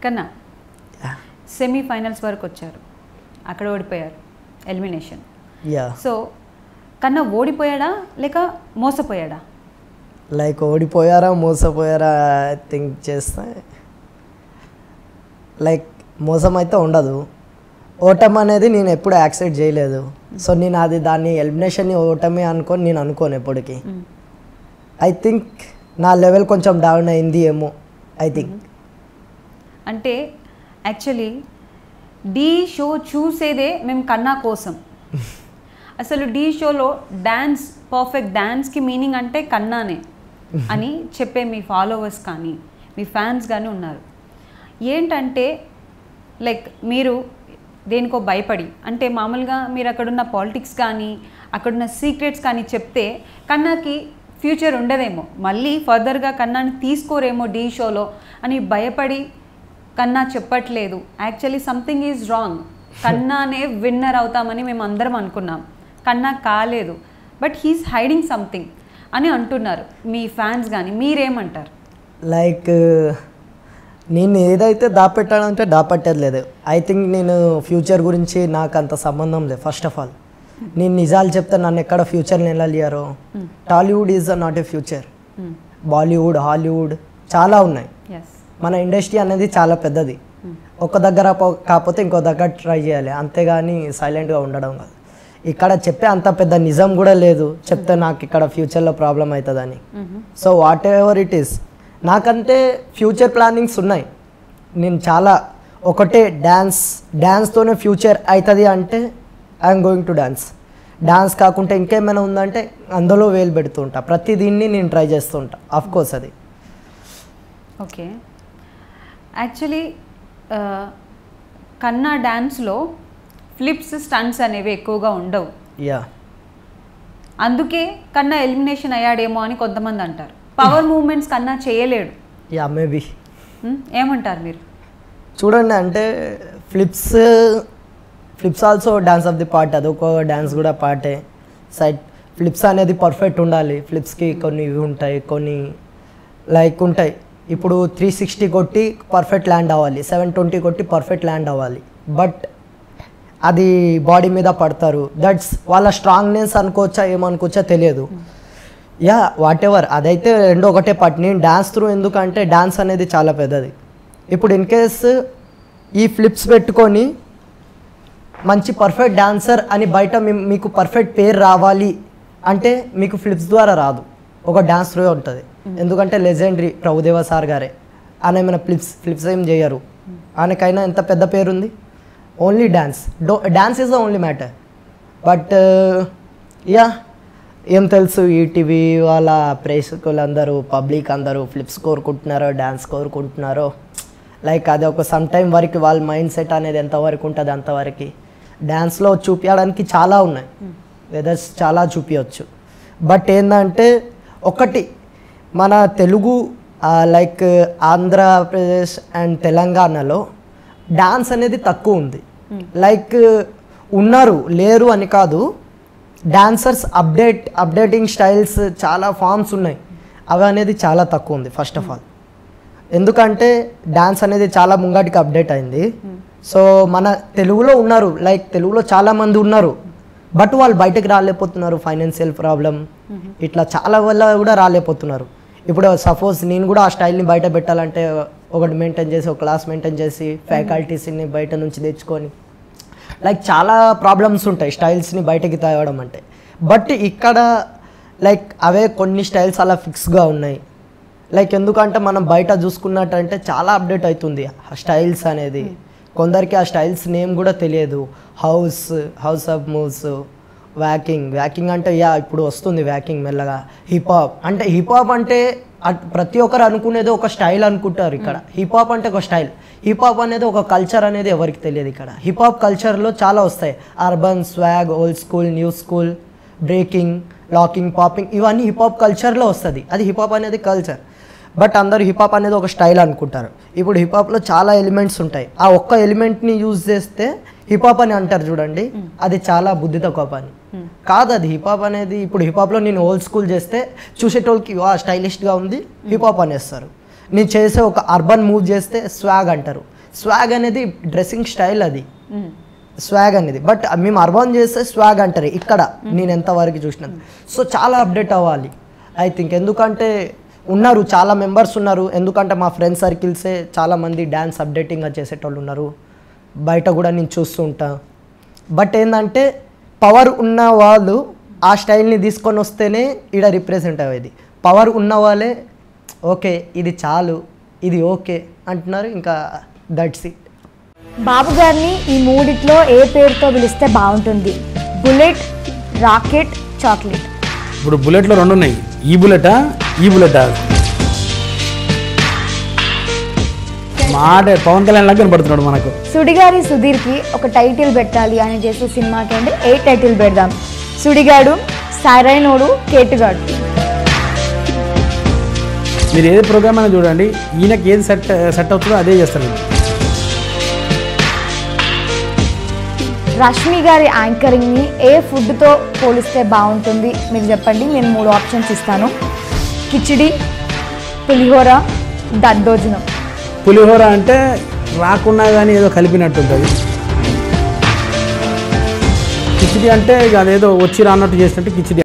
కన్నా సెమీఫైనల్స్ వరకు వచ్చారు అక్కడ ఓడిపోయారు ఎలిమినేషన్ యా సో కన్నా ఓడిపోయాడా లేక మోసపోయాడా లైక్ ఓడిపోయారా మోసపోయారా థింక్ చేస్తే లైక్ మోసం అయితే ఉండదు ఓటమి అనేది నేను ఎప్పుడు యాక్సెప్ట్ చేయలేదు సో నేను అది దాన్ని ఎలిమినేషన్ని ఓటమి అనుకొని నేను అనుకోను ఎప్పటికీ ఐ థింక్ నా లెవెల్ కొంచెం డౌన్ అయింది ఏమో ఐ థింక్ అంటే యాక్చువల్లీ డీ షో చూసేదే మేము కన్నా కోసం అసలు డీ షోలో డ్యాన్స్ పర్ఫెక్ట్ డ్యాన్స్కి మీనింగ్ అంటే కన్నానే అని చెప్పే మీ ఫాలోవర్స్ కానీ మీ ఫ్యాన్స్ కానీ ఉన్నారు ఏంటంటే లైక్ మీరు దేనికో భయపడి అంటే మామూలుగా మీరు అక్కడున్న పాలిటిక్స్ కానీ అక్కడున్న సీక్రెట్స్ కానీ చెప్తే కన్నాకి ఫ్యూచర్ ఉండదేమో మళ్ళీ ఫర్దర్గా కన్నాని తీసుకోరేమో డీ షోలో అని భయపడి కన్నా చెప్పట్లేదు యాక్చువల్లీ సంథింగ్ ఈజ్ రాంగ్ కన్నానే విన్నర్ అవుతామని మేము అందరం అనుకున్నాం కన్నా కాలేదు బట్ హీస్ హైడింగ్ సంథింగ్ అని అంటున్నారు మీ ఫ్యాన్స్ కానీ మీరేమంటారు లైక్ నేను ఏదైతే దాపెట్టానంటే దాపెట్టేది లేదు ఐ థింక్ నేను ఫ్యూచర్ గురించి నాకు అంత సంబంధం లేదు ఫస్ట్ ఆఫ్ ఆల్ నేను నిజాలు చెప్తే నన్ను ఎక్కడ ఫ్యూచర్ని వెళ్ళాలియారో Tollywood is not a future Bollywood Hollywood చాలా ఉన్నాయి ఎస్ మన ఇండస్ట్రీ అనేది చాలా పెద్దది ఒక దగ్గర పో- కాకపోతే ఇంకో దగ్గర ట్రై చేయాలి అంతేగాని సైలెంట్గా ఉండడం కాదు ఇక్కడ చెప్పే అంత పెద్ద నిజం కూడా లేదు చెప్తే నాకు ఇక్కడ ఫ్యూచర్లో ప్రాబ్లం అవుతుందని so whatever it is నాకంటే ఫ్యూచర్ ప్లానింగ్స్ ఉన్నాయి నేను చాలా ఒకటే డ్యాన్స్ డ్యాన్స్తోనే ఫ్యూచర్ అవుతుంది అంటే I'm going to dance dance కాకుండా ఇంకేమైనా ఉందంటే అందులో వేలు పెడుతుంటా ప్రతి దీన్ని నేను ట్రై చేస్తుంటా ఆఫ్ కోర్స్ అది ఓకే యాక్చువల్లీ కన్నా డ్యాన్స్లో ఫ్లిప్స్ స్టంట్స్ అనేవి ఎక్కువగా ఉండవు యా అందుకే కన్నా ఎలిమినేషన్ అయ్యాడేమో అని కొంతమంది అంటారు పవర్ మూమెంట్స్ కన్నా చేయలేడు యా మేబీ హ్మ్? ఏమంటారు మీరు చూడండి అంటే flips flips also dance of the part అది ఒక డాన్స్ కూడా పార్టే సైడ్ ఫ్లిప్స్ అనేది పర్ఫెక్ట్ ఉండాలి ఫ్లిప్స్కి కొన్ని ఇవి ఉంటాయి కొన్ని లైక్ ఉంటాయి ఇప్పుడు త్రీ సిక్స్టీ కొట్టి పర్ఫెక్ట్ ల్యాండ్ అవ్వాలి సెవెన్ ట్వంటీ కొట్టి పర్ఫెక్ట్ ల్యాండ్ అవ్వాలి బట్ అది బాడీ మీద పడతారు దట్స్ వాళ్ళ స్ట్రాంగ్నెస్ అనుకోవచ్చా ఏమనుకోవచ్చా తెలియదు యా వాట్ ఎవర్ అదైతే రెండు ఒకటే పార్ట్ నేను డ్యాన్స్ త్రూ ఎందుకంటే డ్యాన్స్ అనేది చాలా పెద్దది ఇప్పుడు ఇన్ కేస్ ఈ ఫ్లిప్స్ పెట్టుకొని మంచి పర్ఫెక్ట్ డాన్సర్ అని బయట మీ- మీకు పర్ఫెక్ట్ పేరు రావాలి అంటే మీకు ఫ్లిప్స్ ద్వారా రాదు ఒక డాన్స్ త్రూ ఉంటుంది ఎందుకంటే లెజెండరీ ప్రభుదేవ సార్ గారే ఆయన ఏమైనా ఫ్లిప్స్ ఫ్లిప్స్ ఏం చేయరు ఆయనకైనా ఎంత పెద్ద పేరుంది only dance do dance is the only matter but yeah ఏం తెలుసు ఈటీవీ వాళ్ళ ప్రేక్షకులందరూ పబ్లిక్ అందరూ ఫ్లిప్స్ కోరుకుంటున్నారో డ్యాన్స్ కోరుకుంటున్నారో లైక్ అది ఒక సమ్ టైం వరకు వాళ్ళ మైండ్ సెట్ అనేది ఎంతవరకు ఉంటుంది అంతవరకు డ్యాన్స్లో చూపించడానికి చాలా ఉన్నాయి వెదర్స్ చాలా చూపించవచ్చు బట్ ఏంటంటే ఒకటి మన తెలుగు లైక్ ఆంధ్రప్రదేశ్ అండ్ తెలంగాణలో డాన్స్ అనేది తక్కువ ఉంది లైక్ ఉన్నారు లేరు అని కాదు డాన్సర్స్ అప్డేట్ అప్డేటింగ్ స్టైల్స్ చాలా ఫామ్స్ ఉన్నాయి అవి అనేది చాలా తక్కువ ఉంది ఫస్ట్ ఆఫ్ ఆల్ ఎందుకంటే డాన్స్ అనేది చాలా ముంగటికి అప్డేట్ అయింది సో మన తెలుగులో ఉన్నారు లైక్ తెలుగులో చాలా మంది ఉన్నారు బట్ వాళ్ళు బయటకు రాలేకపోతున్నారు ఫైనాన్షియల్ ప్రాబ్లం ఇట్లా చాలా వల్ల కూడా రాలేకపోతున్నారు ఇప్పుడు సపోజ్ నేను కూడా ఆ స్టైల్ని బయట పెట్టాలంటే ఒకటి మెయింటైన్ చేసి ఒక క్లాస్ మెయింటైన్ చేసి ఫ్యాకల్టీస్ని బయట నుంచి తెచ్చుకొని లైక్ చాలా ప్రాబ్లమ్స్ ఉంటాయి స్టైల్స్ని బయటకి తేవడం అంటే బట్ ఇక్కడ లైక్ అవే కొన్ని స్టైల్స్ అలా ఫిక్స్గా ఉన్నాయి లైక్ ఎందుకంటే మనం బయట చూసుకున్నట్టంటే చాలా అప్డేట్ అవుతుంది ఆ స్టైల్స్ అనేది కొందరికి ఆ స్టైల్స్ నేమ్ కూడా తెలియదు house house of moves waacking waacking అంటే యా ఇప్పుడు వస్తుంది వ్యాకింగ్ మెల్లగా హిప్ హాప్ అంటే హిప్ హాప్ అంటే అట్- ప్రతి ఒక్కరు అనుకునేది ఒక స్టైల్ అనుకుంటారు ఇక్కడ హిప్ హాప్ అంటే ఒక స్టైల్ హిప్ హాప్ అనేది ఒక కల్చర్ అనేది ఎవరికి తెలియదు ఇక్కడ హిప్ హాప్ కల్చర్లో చాలా వస్తాయి urban swag old school new school breaking locking popping ఇవన్నీ హిప్ హాప్ కల్చర్లో వస్తుంది అది హిప్ హాప్ అనేది కల్చర్ బట్ అందరూ హిప్ హాప్ అనేది ఒక స్టైల్ అనుకుంటారు ఇప్పుడు హిప్ హాప్లో చాలా ఎలిమెంట్స్ ఉంటాయి ఆ ఒక్క ఎలిమెంట్ని యూజ్ చేస్తే హిప్ హాప్ అని అంటారు చూడండి అది చాలా బుద్ధి తక్కువ పని కాదు అది హిప్ హాప్ అనేది ఇప్పుడు హిప్ హాప్లో నేను ఓల్డ్ స్కూల్ చేస్తే చూసేటోళ్ళకి వా స్టైలిష్గా ఉంది హిప్ హాప్ అనేస్తారు నేను చేసే ఒక అర్బన్ మూవ్ చేస్తే స్వాగ్ అంటారు స్వాగ్ అనేది డ్రెస్సింగ్ స్టైల్ అది స్వాగ్ అనేది బట్ మేము అర్బన్ చేస్తే స్వాగ్ అంటారు ఇక్కడ నేను ఎంతవరకు చూసినాను సో చాలా అప్డేట్ అవ్వాలి ఐ థింక్ ఎందుకంటే ఉన్నారు చాలా మెంబర్స్ ఉన్నారు ఎందుకంటే మా ఫ్రెండ్ సర్కిల్సే చాలామంది డ్యాన్స్ అప్డేటింగ్గా చేసేటోళ్ళు ఉన్నారు బయట కూడా నేను చూస్తూ ఉంటా బట్ ఏంటంటే పవర్ ఉన్న వాళ్ళు ఆ స్టైల్ని తీసుకొని వస్తేనే ఈడ రిప్రజెంట్ అయ్యేది పవర్ ఉన్న వాళ్ళే ఓకే ఇది చాలు ఇది ఓకే అంటున్నారు ఇంకా దట్స్ ఇట్ బాబు గారిని ఈ మూడిట్లో ఏ పేరుతో పిలిస్తే బాగుంటుంది బుల్లెట్ రాకెట్ చాక్లెట్ ఇప్పుడు బుల్లెట్లో రెండు ఉన్నాయి ఈ బుల్లెటా ఈ బుల్లెటా మాట పవన్ కళ్యాణ్ లాగా కనపడుతున్నాడు మనకు సుడిగారి సుధీర్కి ఒక టైటిల్ పెట్టాలి అని చేసే సినిమాకి అంటే ఏ టైటిల్ పెడదాం సుడిగాడు సరైనోడు కేటుగాడు మీరు ఏది ప్రోగ్రామ్ అయినా చూడండి ఈయనకి ఏది సెట్ సెట్ అవుతుందో అదే చేస్తారు వీళ్ళు. రష్మి గారి యాంకరింగ్ని ఏ ఫుడ్తో పోలిస్తే బాగుంటుంది మీరు చెప్పండి నేను మూడు ఆప్షన్స్ ఇస్తాను కిచిడి పులిహోర దద్దోజనం పులిహోర అంటే రాకున్నా కానీ ఏదో కలిపినట్టు ఉంటుంది కిచిడి అంటే ఇక అదేదో వచ్చి రానట్టు చేసినట్టు కిచిడి